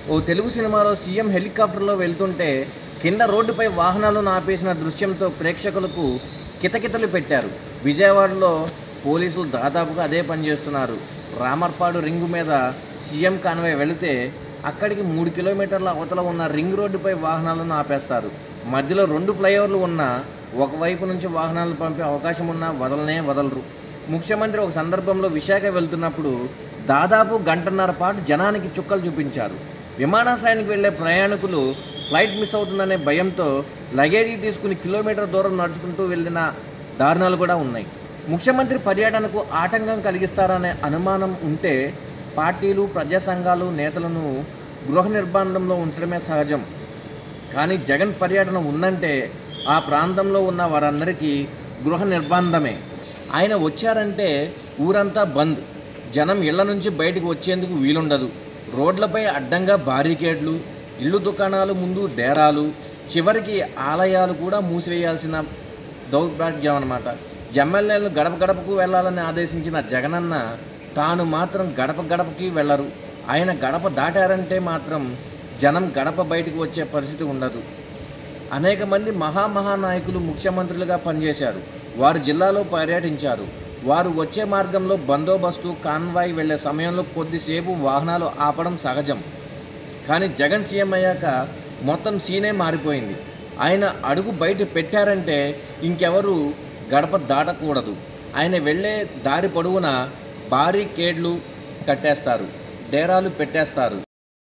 ఓ తెలుగు సినిమాలో సీఎం హెలికాప్టర్లో వెళ్తుంటే కింద రోడ్డుపై వాహనాలను ఆపేసిన దృశ్యంతో ప్రేక్షకులకు కితకితలు పెట్టారు విజయవాడలో పోలీసులు దాదాపుగా అదే పని చేస్తున్నారు రామర్పాడు రింగు మీద సీఎం కాన్వాయ్ వెళితే అక్కడికి మూడు కిలోమీటర్ల అవతల ఉన్న రింగ్ రోడ్డుపై వాహనాలను ఆపేస్తారు మధ్యలో రెండు ఫ్లైఓవర్లు ఉన్నా ఒకవైపు నుంచి వాహనాలు పంపే అవకాశం ఉన్నా వదలనే వదలరు ముఖ్యమంత్రి ఒక సందర్భంలో విశాఖ వెళ్తున్నప్పుడు దాదాపు గంటన్నర పాటు జనానికి చుక్కలు చూపించారు విమానాశ్రయానికి వెళ్లే ప్రయాణికులు ఫ్లైట్ మిస్ అవుతుందనే భయంతో లగేజీ తీసుకుని కిలోమీటర్ దూరం నడుచుకుంటూ వెళ్ళిన దారుణాలు కూడా ఉన్నాయి ముఖ్యమంత్రి పర్యటనకు ఆటంకం కలిగిస్తారనే అనుమానం ఉంటే పార్టీలు ప్రజా సంఘాలు నేతలను గృహ నిర్బంధంలో ఉంచడమే సహజం కానీ జగన్ పర్యటన ఉందంటే ఆ ప్రాంతంలో ఉన్న వారందరికీ గృహ నిర్బంధమే ఆయన వచ్చారంటే ఊరంతా బంద్ జనం ఇళ్ల నుంచి బయటకు వచ్చేందుకు వీలుండదు రోడ్లపై అడ్డంగా బారికేడ్లు ఇళ్ళు దుకాణాలు ముందు డేరాలు చివరికి ఆలయాలు కూడా మూసివేయాల్సిన దౌర్భాగ్యం అన్నమాట ఎమ్మెల్యేలను గడప గడపకు వెళ్ళాలని ఆదేశించిన జగనన్న తాను మాత్రం గడప గడపకి వెళ్ళరు ఆయన గడప దాటారంటే మాత్రం జనం గడప బయటకు వచ్చే పరిస్థితి ఉండదు అనేక మంది మహామహానాయకులు ముఖ్యమంత్రులుగా పనిచేశారు వారు జిల్లాలో పర్యటించారు వారు వచ్చే మార్గంలో బందోబస్తు కాన్వాయ్ వెళ్ళే సమయంలో కొద్దిసేపు వాహనాలు ఆపడం సహజం కానీ జగన్ సీఎం అయ్యాక మొత్తం సీనే మారిపోయింది ఆయన అడుగు బయట పెట్టారంటే ఇంకెవరు గడప దాటకూడదు ఆయన వెళ్ళే దారి పొడవునా భారీ కేడ్లు కట్టేస్తారు డేరాలు పెట్టేస్తారు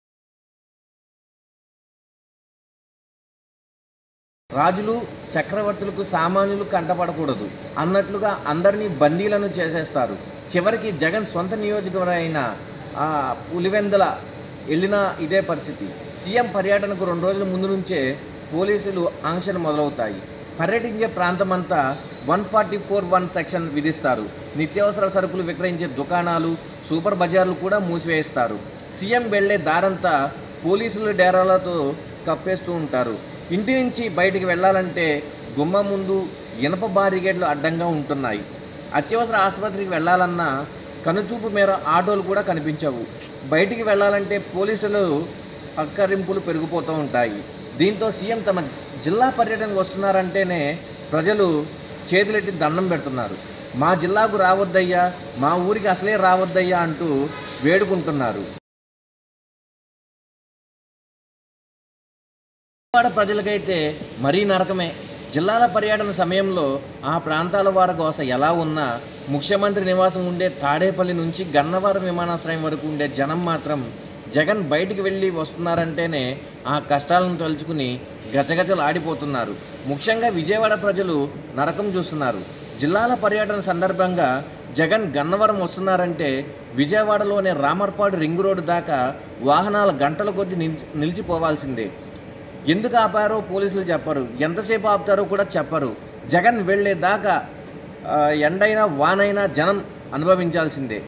రాజులు చక్రవర్తులకు సామాన్యులు కంటపడకూడదు అన్నట్లుగా అందరినీ బందీలను చేసేస్తారు చివరికి జగన్ సొంత నియోజకవర్గం అయిన ఆ, పులివెందుల వెళ్ళిన ఇదే పరిస్థితి సీఎం పర్యటనకు రెండు రోజుల ముందు నుంచే పోలీసులు ఆంక్షలు మొదలవుతాయి పర్యటించే ప్రాంతమంతా one forty four one section విధిస్తారు నిత్యావసర సరుకులు విక్రయించే దుకాణాలు సూపర్ బజార్లు కూడా మూసివేస్తారు సీఎం వెళ్లే దారంతా పోలీసుల డేరాలతో కప్పేస్తూ ఉంటారు ఇంటి నుంచి బయటికి వెళ్ళాలంటే గుమ్మ ముందు ఇనప బారిగేట్లు అడ్డంగా ఉంటున్నాయి అత్యవసర ఆసుపత్రికి వెళ్ళాలన్నా కనుచూపు మేర ఆటోలు కూడా కనిపించవు బయటికి వెళ్ళాలంటే పోలీసులు అక్కరింపులు పెరిగిపోతూ ఉంటాయి దీంతో సీఎం తమ జిల్లా పర్యటనకు వస్తున్నారంటేనే ప్రజలు చేతులెట్టి దండం పెడుతున్నారు మా జిల్లాకు రావద్దయ్యా మా ఊరికి అసలే రావద్దయ్యా అంటూ వేడుకుంటున్నారు విజయవాడ ప్రజలకైతే మరీ నరకమే జిల్లాల పర్యటన సమయంలో ఆ ప్రాంతాల వారి కోస ఎలా ఉన్నా ముఖ్యమంత్రి నివాసం ఉండే తాడేపల్లి నుంచి గన్నవరం విమానాశ్రయం వరకు ఉండే జనం మాత్రం జగన్ బయటికి వెళ్ళి వస్తున్నారంటేనే ఆ కష్టాలను తలుచుకుని గజగజలు ఆడిపోతున్నారు ముఖ్యంగా విజయవాడ ప్రజలు నరకం చూస్తున్నారు జిల్లాల పర్యటన సందర్భంగా జగన్ గన్నవరం వస్తున్నారంటే విజయవాడలోని రామర్పాడు రింగ్ రోడ్డు దాకా వాహనాల గంటల కొద్దీ నిలిచి నిలిచిపోవాల్సిందే ఎందుకు ఆపారో పోలీసులు చెప్పరు ఎంతసేపు ఆపుతారో కూడా చెప్పరు జగన్ వెళ్ళేదాకా ఆ, ఎండైనా వానైనా జనం అనుభవించాల్సిందే